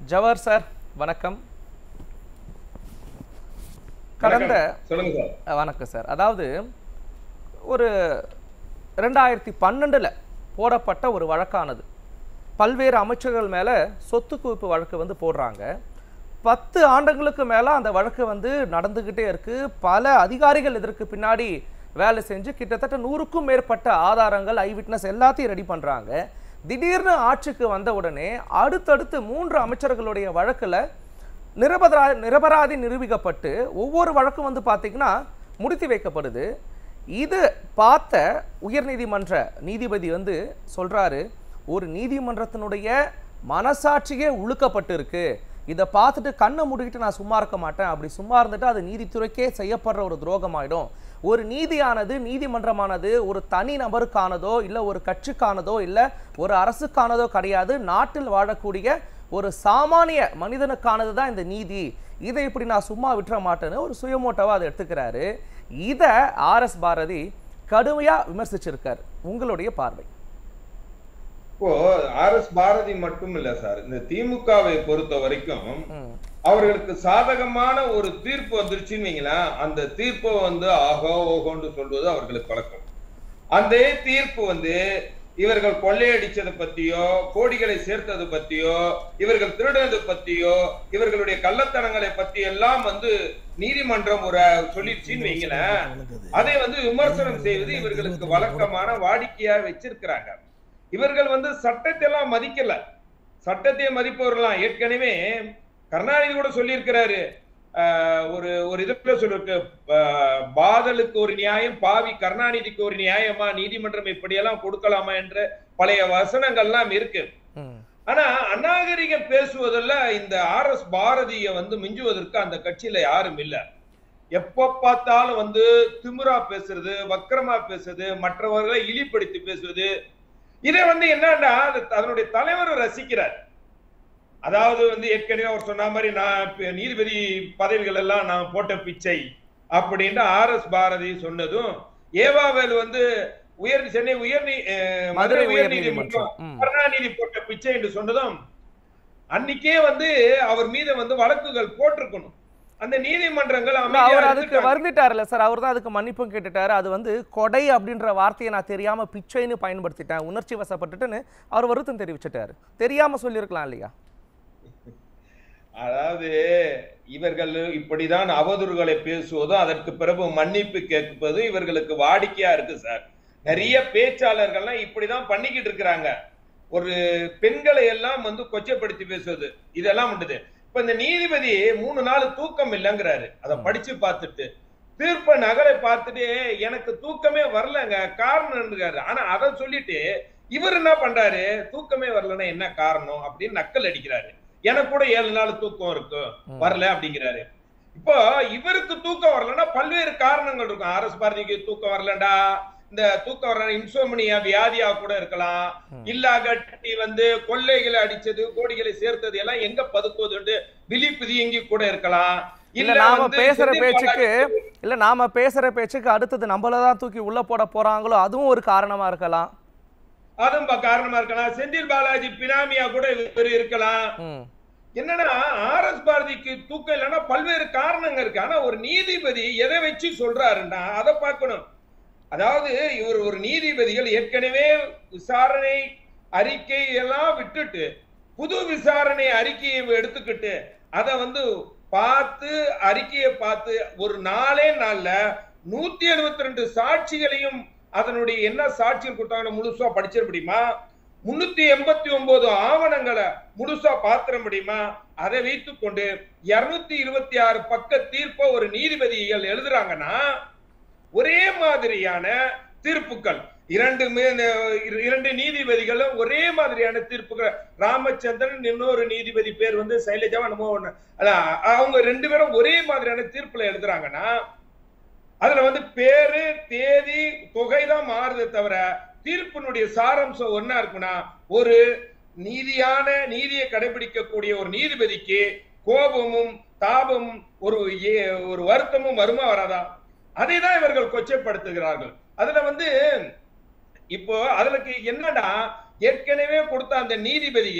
Jawahar sir வணக்கம் கடந்த சொல்லுங்க சார் அஹ், வணக்கம் சார் அதாவது ஒரு ரெண்டாயிரத்தி பன்னெண்டில் போடப்பட்ட ஒரு வழக்கானது பல்வேறு அமைச்சர்கள் மேலே சொத்து குவிப்பு வழக்கு வந்து போடுறாங்க பத்து ஆண்டுகளுக்கு மேலே அந்த வழக்கு வந்து நடந்துக்கிட்டே இருக்கு பல அதிகாரிகள் இதற்கு பின்னாடி வேலை செஞ்சு கிட்டத்தட்ட நூறுக்கும் மேற்பட்ட ஆதாரங்கள் ஐ விட்னஸ் எல்லாத்தையும் ரெடி பண்ணுறாங்க திடீர்னு ஆட்சிக்கு வந்த உடனே அடுத்தடுத்து மூன்று அமைச்சர்களுடைய வழக்கில் நிரபரா நிரபராதி நிரூபிக்கப்பட்டு ஒவ்வொரு வழக்கும் வந்து பார்த்தீங்கன்னா முடித்து வைக்கப்படுது இது பார்த்த உயர்நீதிமன்ற நீதிபதி வந்து சொல்றாரு ஒரு நீதிமன்றத்தினுடைய மனசாட்சியே உழுக்கப்பட்டு இருக்கு இதை பார்த்துட்டு கண்ணை மூடிக்கிட்டு நான் சும்மா இருக்க மாட்டேன் அப்படி சும்மா இருந்துட்டு அது நீதித்துறைக்கே செய்யப்படுற ஒரு துரோகமாயிடும் ஒரு நீதியானது நீதிமன்றமானது ஒரு தனி நபருக்கானதோ இல்லை ஒரு கட்சிக்கானதோ இல்லை ஒரு அரசுக்கானதோ கிடையாது நாட்டில் வாழக்கூடிய ஒரு சாமானிய மனிதனுக்கானது தான் இந்த நீதி இதை இப்படி நான் சும்மா விட்டுற மாட்டேன்னு ஒரு சுயமோட்டவா அதை எடுத்துக்கிறாரு இதை ஆர்எஸ் பாரதி கடுமையா விமர்சிச்சிருக்காரு உங்களுடைய பார்வை இப்போ ஆர் எஸ் பாரதி மட்டும் இல்ல சார் இந்த திமுகவை பொறுத்த வரைக்கும் ம், அவர்களுக்கு சாதகமான ஒரு தீர்ப்பு வந்துருச்சுன்னு வைங்களேன் அந்த தீர்ப்பை வந்து ஆகோ ஓகோன்னு சொல்வது அவர்களுக்கு பழக்கம் அந்த தீர்ப்பு வந்து இவர்கள் கொள்ளையடிச்சதை பத்தியோ கோடிகளை சேர்த்தது பத்தியோ இவர்கள் திருடுனது பத்தியோ இவர்களுடைய கள்ளத்தனங்களை பத்தி எல்லாம் வந்து நீதிமன்றம் ஒரு சொல்லிடுச்சுன்னு வைங்களேன் அதை வந்து விமர்சனம் செய்வது இவர்களுக்கு வழக்கமான வாடிக்கையா வச்சிருக்கிறாங்க இவர்கள் வந்து சட்டத்தை எல்லாம் மதிக்கல சட்டத்தை மதிப்பவர்களாம் ஏற்கனவே கருணாநிதி கூட சொல்லியிருக்கிறாரு ஆஹ் ஒரு ஒரு இதுல சொல்லிருக்கு ஆஹ் பாதலுக்கு ஒரு நியாயம் பாவி கருணாநிதிக்கு ஒரு நியாயமா நீதிமன்றம் இப்படியெல்லாம் கொடுக்கலாமா என்ற பழைய வசனங்கள்லாம் இருக்கு ம், ஆனா அநாகரிகம் பேசுவதில் இந்த ஆர் எஸ் பாரதிய வந்து மிஞ்சுவதற்கு அந்த கட்சியில யாரும் இல்ல எப்ப பார்த்தாலும் வந்து திமிரா பேசுறது வக்கரமா பேசுறது மற்றவர்களை இழிப்படுத்தி பேசுவது இதை வந்து என்னன்னா அது அதனுடைய தலைவர் ரசிக்கிறார் அதாவது வந்து ஏற்கனவே அவர் சொன்ன மாதிரி நான் இப்ப நீதிபதி பதவிகள் எல்லாம் நான் போட்ட பிச்சை அப்படின்னு ஆர் எஸ் பாரதி சொன்னதும் ஏவாவேல் வந்து உயர் சென்னை உயர் மதுரை உயர்நீதிமன்றம் ம், கருணாநிதி போட்ட பிச்சை என்று சொன்னதும் அன்னைக்கே வந்து அவர் மீது வந்து வழக்குகள் போட்டிருக்கணும் அந்த நீதிமன்றங்கள் இல்ல, அமைதியா அவர் அதுக்கு இருந்துட்டாங்க. வருந்திட்டார்ல சார் அவர் தான் அதுக்கு மன்னிப்பும் கேட்டுட்டாரு அது வந்து கொடை அப்படின்ற வார்த்தையை நான் தெரியாம பிச்சைன்னு பயன்படுத்திட்டேன் உணர்ச்சி வசப்பட்டுட்டுன்னு அவர் வருத்தம் தெரிவிச்சிட்டாரு தெரியாம சொல்லியிருக்கலாம் இல்லையா அதாவது இவர்கள் இப்படிதான் அவதூறுகளை பேசுவதும் அதற்கு பிறகு மன்னிப்பு கேட்பதும் இவர்களுக்கு வாடிக்கையா இருக்கு சார் நிறைய பேச்சாளர்கள்லாம் இப்படிதான் பண்ணிக்கிட்டு இருக்கிறாங்க ஒரு பெண்களை எல்லாம் வந்து கொச்சைப்படுத்தி பேசுவது இதெல்லாம் உண்டுது இப்ப இந்த நீதிபதி மூணு நாள் தூக்கம் இல்லைங்கிறாரு அதை படிச்சு பார்த்துட்டு தீர்ப்ப நகலை பார்த்துட்டு எனக்கு தூக்கமே வரலங்க காரணம் இருக்காரு ஆனா அதை சொல்லிட்டு இவர் என்ன பண்றாரு தூக்கமே வரலன்னா என்ன காரணம் அப்படின்னு நக்கல் அடிக்கிறாரு எனக்கு கூட ஏழு நாள் தூக்கம் இருக்கு ம். வரல அப்படிங்கிறாரு இப்போ இவருக்கு தூக்கம் வரலன்னா பல்வேறு காரணங்கள் இருக்கும் ஆர்எஸ் பாரதிக்கு தூக்கம் வரலடா இந்த தூக்கம் வரல இன்சோமனியா வியாதியா கூட இருக்கலாம் ம். இல்லா கட்டி வந்து கொள்ளைகளை அடிச்சது கோடிகளை சேர்த்தது எல்லாம் எங்க பதுக்குவது விழிப்பு இயங்கி கூட இருக்கலாம் இல்ல நாம வந்து பேசுற செந்தில் பேச்சுக்கு பாலாஜி- இல்ல நாம பேசுற பேச்சுக்கு அடுத்தது நம்மள தான் தூக்கி உள்ள போட போறாங்களோ அதுவும் ஒரு காரணமா இருக்கலாம் அதுவும் ப- காரணமா இருக்கலாம் செந்தில் பாலாஜி பினாமியா கூட இவர் இருக்கலாம் ம், என்னன்னா ஆர் எஸ் பாரதிக்கு தூக்கம் இல்லைன்னா பல்வேறு காரணங்கள் இருக்கு ஆனா ஒரு நீதிபதி எதை வச்சு சொல்றாருன்னா அதை பார்க்கணும் அதாவது இவர் ஒரு நீதிபதிகள் ஏற்கனவே விசாரணை அறிக்கை எல்லாம் விட்டுட்டு புது விசாரணை அறிக்கையை எடுத்துக்கிட்டு அதை வந்து பார்த்து அறிக்கையை பார்த்து ஒரு நாளே நாள்ல நூத்தி எழுபத்தி ரெண்டு சாட்சிகளையும் அதனுடைய என்ன சாட்சிகள் கொடுத்தாங்க முழுசா படிச்சிட முடியுமா முன்னூத்தி எண்பத்தி ஒன்பது ஆவணங்களை முழுசா பாத்திர முடியுமா அதை வைத்துக் கொண்டு இருநூத்தி இருபத்தி ஆறு பக்க தீர்ப்பை ஒரு நீதிபதிகள் எழுதுறாங்கன்னா ஒரே மாதிரியான தீர்ப்புகள் இரண்டு மே- இர- இரண்டு நீதிபதிகளும் ஒரே மாதிரியான தீர்ப்புகள் ராமச்சந்திரன் இன்னொரு நீதிபதி பேர் வந்து சைலஜா என்னமோ ஒண்ணு அல்ல, அவங்க ரெண்டு பேரும் ஒரே மாதிரியான தீர்ப்புல எழுதுறாங்கன்னா அதுல வந்து பேரு தேதி தொகை தான் மாறுதே தவிர தீர்ப்பினுடைய சாராம்சம் ஒன்னா இருக்குன்னா ஒரு நீதியான நீதியை கடைபிடிக்கக்கூடிய ஒரு நீதிபதிக்கு கோபமும் தாபமும் ஒரு ஏ- ஒரு வருத்தமும் வருமா வராதா அதை தான் இவர்கள் கொச்சைப்படுத்துகிறார்கள் அதுல வந்து இப்போ அதுலக்கு என்னடா ஏற்கனவே கொடுத்த அந்த நீதிபதிகள்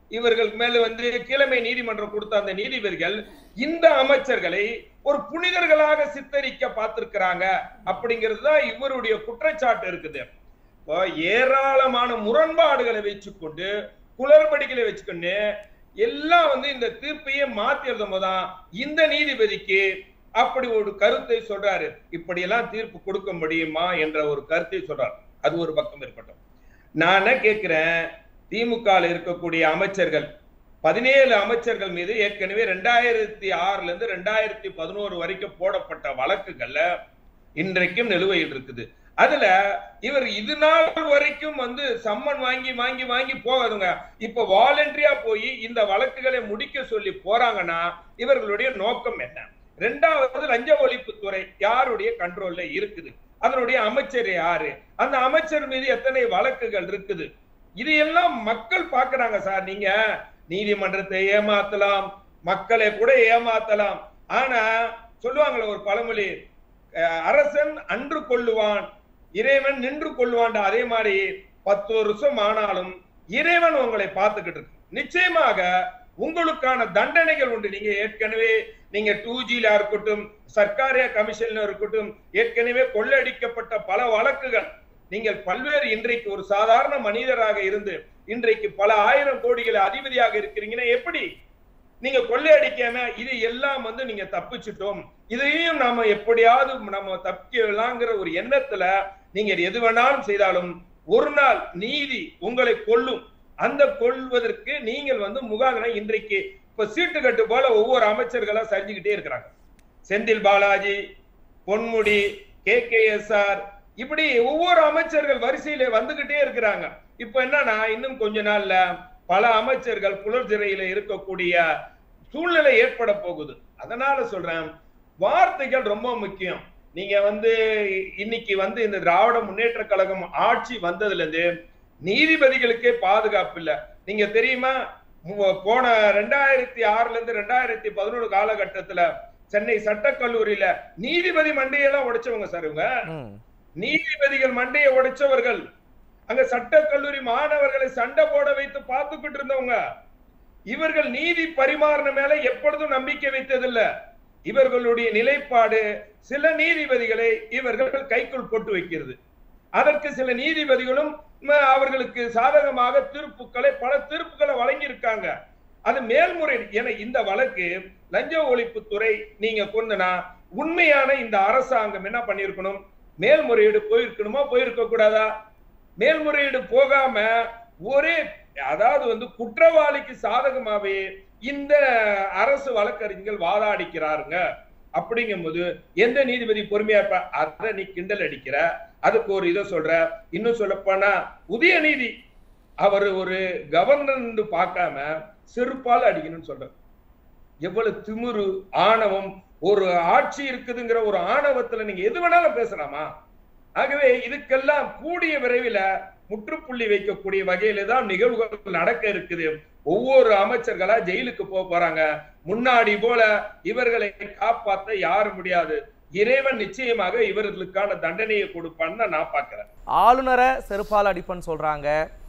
இவர்கள் மேல வந்து கீழமை நீதிமன்றம் கொடுத்த அந்த நீதிபதிகள் இந்த அமைச்சர்களை ஒரு புனிதர்களாக சித்தரிக்க பார்த்திருக்கிறாங்க அப்படிங்கிறது தான் இவருடைய குற்றச்சாட்டு இருக்குது இப்போ ஏராளமான முரண்பாடுகளை வச்சுக்கொண்டு குளறுபடிகளை வச்சுக்கொண்டு எல்லாம் வந்து இந்த தீர்ப்பையே மாத்தி எழுதும் போதுதான் இந்த நீதிபதிக்கு அப்படி ஒரு கருத்தை சொல்றாரு இப்படி எல்லாம் தீர்ப்பு கொடுக்க முடியுமா என்ற ஒரு கருத்தை சொல்றாரு அது ஒரு பக்கம் இருக்கட்டும் நான் என்ன கேட்கிறேன் திமுக இருக்கக்கூடிய அமைச்சர்கள் பதினேழு அமைச்சர்கள் மீது ஏற்கனவே ரெண்டாயிரத்தி ஆறுல இருந்து ரெண்டாயிரத்தி பதினோரு வரைக்கும் போடப்பட்ட வழக்குகள்ல இன்றைக்கும் நிலுவையில் இருக்குது அதுல இவர் இது நாள் வரைக்கும் வந்து சம்மன் வாங்கி வாங்கி வாங்கி போகாதுங்க இப்ப வாலண்டரியா போய் இந்த வழக்குகளை முடிக்க சொல்லி போறாங்கன்னா இவர்களுடைய நோக்கம் என்ன ரெண்டாவது லஞ்ச ஒழிப்புத்துறை யாருடைய கண்ட்ரோல்ல இருக்குது அதனுடைய அமைச்சர் யாரு அந்த அமைச்சர் மீது எத்தனை வழக்குகள் இருக்குது இது எல்லாம் மக்கள் பாக்குறாங்க சார் நீங்க நீதிமன்றத்தை ஏமாத்தலாம் மக்களை கூட ஏமாத்தலாம் ஆனா சொல்லுவாங்களே ஒரு பழமொழி அஹ், அரசன் அன்று கொள்ளுவான் இறைவன் நின்று கொள்வான்டா அதே மாதிரி பத்து வருஷம் ஆனாலும் இறைவன் உங்களை பார்த்துக்கிட்டு இருக்கு நிச்சயமாக உங்களுக்கான தண்டனைகள் உண்டு நீங்க ஏற்கனவே நீங்க டூ ஜில இருக்கட்டும் சர்க்காரிய கமிஷன்ல இருக்கட்டும் ஏற்கனவே கொள்ளடிக்கப்பட்ட பல வழக்குகள் நீங்கள் பல்வேறு இன்றைக்கு ஒரு சாதாரண மனிதராக இருந்து இன்றைக்கு பல ஆயிரம் கோடிகளை அதிபதியாக இருக்கிறீங்கன்னா எப்படி நீங்க கொள்ளையடிக்காம இது எல்லாம் வந்து நீங்க தப்பிச்சிட்டோம் இதையும் நாம எப்படியாவது நம்ம தப்பிக்கலாங்கிற ஒரு எண்ணத்துல நீங்க எது வேணாலும் செய்தாலும் ஒரு நாள் நீதி உங்களை கொல்லும் அந்த கொள்வதற்கு நீங்கள் வந்து முகாகனை இன்றைக்கு இப்ப சீட்டு கட்டு போல ஒவ்வொரு அமைச்சர்களா சரிஞ்சுக்கிட்டே இருக்கிறாங்க Senthil Balaji Ponmudi K K S R இப்படி ஒவ்வொரு அமைச்சர்கள் வரிசையில வந்துகிட்டே இருக்கிறாங்க இப்ப என்னன்னா இன்னும் கொஞ்ச நாள்ல பல அமைச்சர்கள் புலர் சிறையில இருக்கக்கூடிய சூழ்நிலை ஏற்பட போகுது அதனால சொல்றேன் வார்த்தைகள் ரொம்ப முக்கியம் நீங்க வந்து இன்னைக்கு வந்து இந்த திராவிட முன்னேற்ற கழகம் ஆட்சி வந்ததுல இருந்து நீதிபதிகளுக்கே பாதுகாப்பு இல்ல நீங்க தெரியுமா மு- போன ரெண்டாயிரத்தி ஆறுல இருந்து ரெண்டாயிரத்தி பதினொன்று காலகட்டத்துல சென்னை சட்டக்கல்லூரியில நீதிபதி மண்டையெல்லாம் உடைச்சவங்க சார் இவங்க ம் நீதிபதிகள் மண்டையை உடைச்சவர்கள் அங்க சட்டக்கல்லூரி மாணவர்களை சண்டை போட வைத்து பார்த்துக்கிட்டு இருந்தவங்க இவர்கள் நீதி பரிமாறின மேல எப்பொழுதும் நம்பிக்கை வைத்ததில்ல இவர்களுடைய நிலைப்பாடு சில நீதிபதிகளை இவர்கள் கைக்குள் போட்டு வைக்கிறது அதற்கு சில நீதிபதிகளும் ம, அவர்களுக்கு சாதகமாக தீர்ப்புகளை பல தீர்ப்புகளை வழங்கி இருக்காங்க அது மேல்முறையீடு என இந்த வழக்கு லஞ்ச ஒழிப்புத்துறை நீங்க கொண்டுனா உண்மையான இந்த அரசாங்கம் என்ன பண்ணிருக்கணும் மேல்முறையீடு போயிருக்கணுமா போயிருக்க கூடாதா மேல்முறையீடு போகாம ஒரே அதாவது வந்து குற்றவாளிக்கு சாதகமாவே இந்த அரசு வழக்கறிஞர்கள் வாதாடிக்கிறாருங்க அப்படிங்கும்போது எந்த நீதிபதி பொறுமையா இருப்பா அதை நீ கிண்டல் அடிக்கிற அதுக்கு ஒரு இதை சொல்ற இன்னும் சொல்லப்போனா உதயநீதி அவர் ஒரு கவர்னர் பார்க்காம செருப்பால் அடிக்கணும்னு சொல்ற எவ்வளவு திமிரு ஆணவம் ஒரு ஆட்சி இருக்குதுங்கிற ஒரு ஆணவத்துல நீங்க எது வேணாலும் பேசலாமா ஆகவே இதுக்கெல்லாம் கூடிய விரைவில் முற்றுப்புள்ளி வைக்கக்கூடிய வகையில தான் நிகழ்வுகள் நடக்க இருக்குது ஒவ்வொரு அமைச்சர்களா ஜெயிலுக்கு போக போறாங்க முன்னாடி போல இவர்களை காப்பாற்ற யாரும் முடியாது இறைவன் நிச்சயமாக இவர்களுக்கான தண்டனையை கொடுப்பான்னு தான் நான் பார்க்கிறேன் ஆளுநரை செருப்பால் அடிப்பேன்னு சொல்றாங்க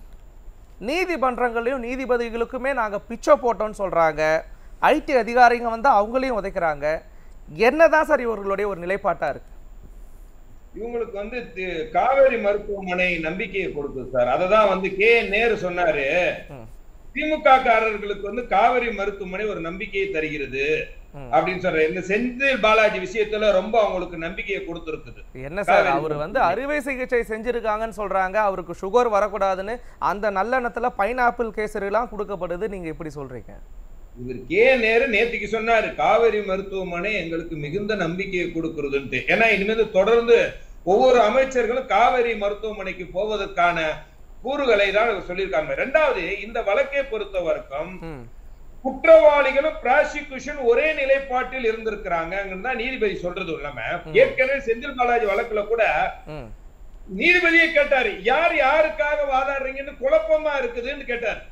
நீதிமன்றங்களையும் நீதிபதிகளுக்குமே நாங்க பிச்சை போட்டோம்னு சொல்றாங்க ஐடி அதிகாரிங்க வந்து அவங்களையும் உதைக்கிறாங்க என்னதான் சார் இவர்களுடைய ஒரு நிலைப்பாட்டா இருக்கு இவங்களுக்கு வந்து தி- காவேரி மருத்துவமனை நம்பிக்கையை கொடுக்குது சார் அததான் வந்து கே நேரு சொன்னாரு ம். திமுக காரர்களுக்கு வந்து காவேரி மருத்துவமனை ஒரு நம்பிக்கையை தருகிறது ம். அப்படின்னு சொல்ற இந்த செந்தில் பாலாஜி விஷயத்துல ரொம்ப அவங்களுக்கு நம்பிக்கையை கொடுத்திருக்குது என்ன சார் காவேரி அவர் வந்து அறுவை சிகிச்சை செஞ்சிருக்காங்கன்னு சொல்றாங்க அவருக்கு சுகர் வரக்கூடாதுன்னு அந்த நல்லெண்ணத்துல பைனாப்பிள் கேசரிலாம் கொடுக்கப்படுது நீங்க இப்படி சொல்றீங்க இவர் கே நேரு நேத்திக்கு சொன்னாரு காவேரி மருத்துவமனை எங்களுக்கு மிகுந்த நம்பிக்கையை கொடுக்கிறதுன்ட்டு ஏன்னா இனிமேல் தொடர்ந்து ஒவ்வொரு அமைச்சர்களும் காவேரி மருத்துவமனைக்கு போவதற்கான கூறுகளை தான் இவர் சொல்லியிருக்காங்க ரெண்டாவது இந்த வழக்கை பொறுத்த வரைக்கும் ம் குற்றவாளிகளும் பிராசிக்யூஷன் ஒரே நிலைப்பாட்டில் இருந்திருக்கிறாங்க தான் நீதிபதி சொல்றது இல்லாம ம். ஏற்கனவே செந்தில் பாலாஜி வழக்குல கூட ம் நீதிபதியை கேட்டாரு யார் யாருக்காக வாதாடுறீங்கன்னு குழப்பமா இருக்குதுன்னு கேட்டார்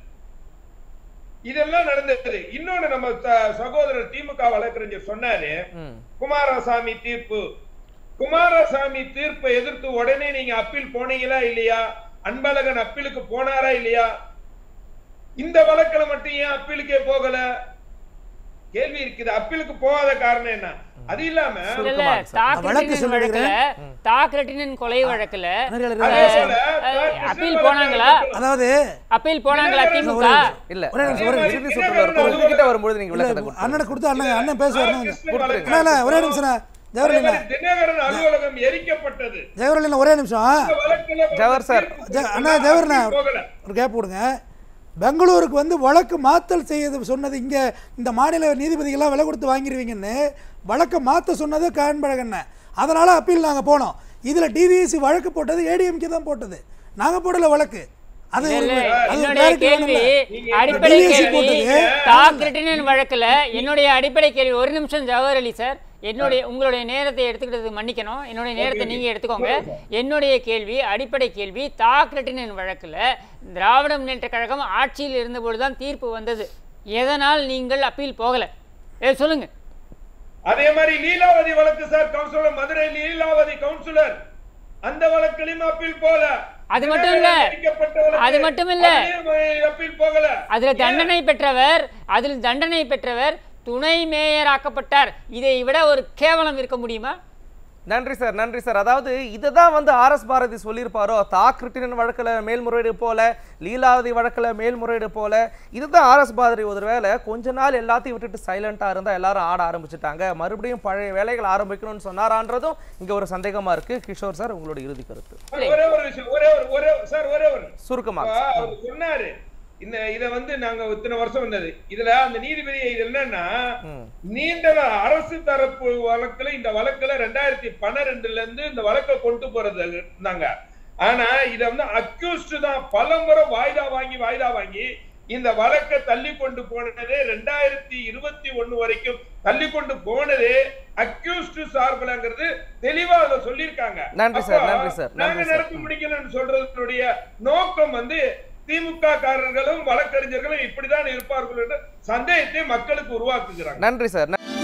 இதெல்லாம் நடந்தது இன்னொன்னு நம்ம ச- சகோதரர் திமுக வழக்கறிஞர் சொன்னாரு ம் குமாரசாமி தீர்ப்பு குமாரசாமி தீர்ப்பை எதிர்த்து உடனே நீங்க அப்பீல் போனீங்களா இல்லையா அன்பழகன் அப்பீலுக்கு போனாரா இல்லையா இந்த வழக்குல மட்டும் ஏன் அப்பீலுக்கே போகல கேள்வி இருக்குது அப்பீலுக்கு போகாத காரணம் என்ன அது இல்லாம இல்ல சுருக்கமா இருக்கு சார். தாக் வழக்கு ரெட்டினன் சொல்லுகிறேன். வழக்குல தாக் ரெட்டினன் கொலை வழக்குல நெறியாளர் அதே போல அஹ், கிருஷ்ணன் அப்பீல் வழக்குல போனாங்களா? இருக்கட்டும். அதாவது அப்பீல் போனாங்களா இல்ல, திமுக இல்ல ஒரே நிமிஷம், ஒரே இறுதி சுற்றுல இருக்கும் உங்ககிட்ட வரும்பொழுது நீங்க இல்ல விளக்கத்தை கொடுத்துருங்க. அண்ணனுக்கு கொடுத்து அண்ணன் அண்ணன் பேசுவார் கிருஷ்ணன் கொடுத்துருங்க. வழக்கு இல்ல இல்ல ஒரே நிமிஷம் அதே ஜவஹர்லால் மாதிரி தினகரன் அலுவலகம் எரிக்கப்பட்டது ஜவஹர்லால் ஒரே நிமிஷம் இந்த வழக்குல வந்து ஜவஹர் சார். தீர்ப்பு ஜ- அண்ணா, ஜவஹர்லால். அப்பீல் போகல ஒரு கேப் கொடுங்க பெங்களூருக்கு வந்து வழக்கு மாத்தல் செய்ய சொன்னது இங்கே இந்த மாநில நீதிபதிகள்லாம் விலை கொடுத்து வாங்கிடுவீங்கன்னு வழக்கை மாற்ற சொன்னது காண்பழகண்ண அதனால் அப்பீல் நாங்கள் போனோம் இதில் டிவிஎஸ்சி வழக்கு போட்டது ஏடிஎம்கே தான் போட்டது நாங்கள் போடல வழக்கு அது ஒரு இல்ல, அது ஒரு என்னுடைய clarity கேள்வி வேணும்ல. நீங்க அடிப்படை DVC கேள்வி போட்டது. தாக் ரெட்டினன் வழக்குல என்னுடைய அடிப்படை கேள்வி ஒரு நிமிஷம் ஜவஹர் அலி சார் என்னுடைய உங்களுடைய நேரத்தை எடுத்துக்கிட்டது மன்னிக்கணும் என்னுடைய நேரத்தை நீங்க எடுத்துக்கோங்க என்னுடைய கேள்வி அடிப்படை கேள்வி தாக் ரெட்டினன் வழக்குல திராவிட முன்னேற்ற கழகம் ஆட்சியில் இருந்தபோது தான் தீர்ப்பு வந்தது எதனால் நீங்கள் அப்பீல் போகல ஏ சொல்லுங்க அதே மாதிரி லீலாவதி வழக்கு sir councillor Madurai Leelavathi councillor அந்த வழக்கிலும் அப்பீல் போல அது மட்டும் இல்ல. எரிக்கப்பட்ட வழக்கு, அது மட்டும் இல்ல. அதுலயும் அப்பீல் போகல அதுல தண்டனை பெற்றவர் அதில் தண்டனை பெற்றவர் துணை மேயர் ஆக்கப்பட்டார் இதை விட ஒரு கேவலம் இருக்க முடியுமா நன்றி சார் நன்றி சார் அதாவது இதை தான் வந்து ஆர்எஸ் பாரதி சொல்லியிருப்பாரோ தாக் ரிட்டினன் வழக்கில் மேல்முறையீடு போல லீலாவதி வழக்கில் மேல்முறையீடு போல இதுதான் ஆர்எஸ் பாரதி ஒரு வேளை கொஞ்ச நாள் எல்லாத்தையும் விட்டுட்டு சைலண்டாக இருந்தால் எல்லாரும் ஆட ஆரம்பிச்சிட்டாங்க மறுபடியும் பழைய வேலைகள் ஆரம்பிக்கணும்னு சொன்னாரான்றதும் இங்கே ஒரு சந்தேகமா இருக்கு கிஷோர் சார் உங்களோட இறுதி கருத்து ஒரே ஒரு விஷயம் ஒரே ஒரு ஒரே சார் ஒரே ஒரு சுருக்கமாக இப்ப அவர் சொன்னாரு இந்த இத வந்து நாங்க இத்தனை வருஷம் வந்தது இதுல அந்த நீதிபதி இது என்னன்னா ம். நீண்ட நாள் அரசு தரப்பு வழக்குல இந்த வழக்குல ரெண்டாயிரத்தி பன்னிரெண்டுல இருந்து இந்த வழக்கை கொண்டு போறது இருந்தாங்க ஆனா இத வந்து அக்யூஸ்ட் தான் பலமுறை வாய்தா வாங்கி வாய்தா வாங்கி இந்த வழக்கை தள்ளி கொண்டு போனதே ரெண்டாயிரத்தி இருபத்தி ஒண்ணு வரைக்கும் தள்ளி கொண்டு போனதே அக்யூஸ்ட் சார்பிலங்கிறது தெளிவா அதை சொல்லியிருக்காங்க நன்றி சார், அப்ப நன்றி சார், நன்றி நாங்க சார். நடத்தி முடிக்கலன்னு சொல்றதுடைய நோக்கம் வந்து திமுக காரர்களும் வழக்கறிஞர்களும் இப்படிதான் இருப்பார்கள் என்ற சந்தேகத்தை மக்களுக்கு உருவாக்குகிறாங்க நன்றி சார்